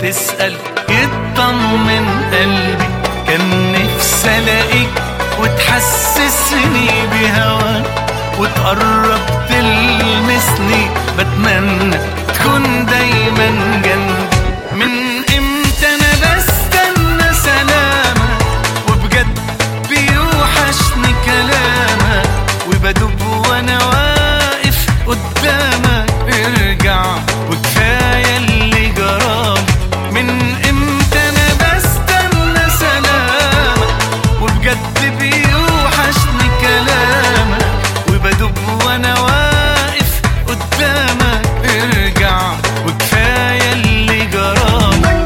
تسأل يطمن قلبي كان نفسي الاقيك وتحسسني بهواك وتقرب تلمسني بتمنى تكون دايما جنبي من امتى انا بستنى سلامك وبجد بيوحشني كلامك وبدوب وانا واقف قدامك ارجع وكفايه اللي جرالي من امتى انا بستنى سلامك وبجد بيوحشني كلامك وبدوب وانا واقف قدامك ارجع وكفايه اللي جرالي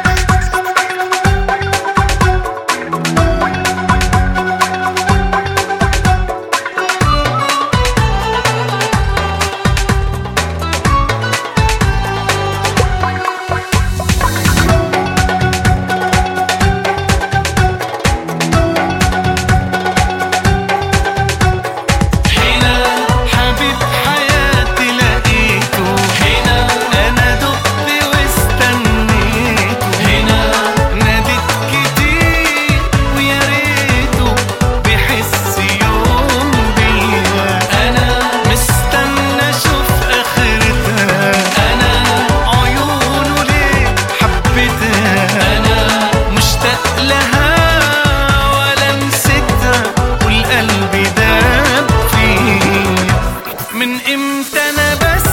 هنا حبيب حياتي لقيته هنا انا دقت واستنيته هنا ناديت كتير ويا ريته بيحس يوم بيا انا مستنى اشوف اخرتها انا عيونه ليه حبيتها انا مشتاق لها ولا نسيتها والقلب داب فيه من امتى انا بس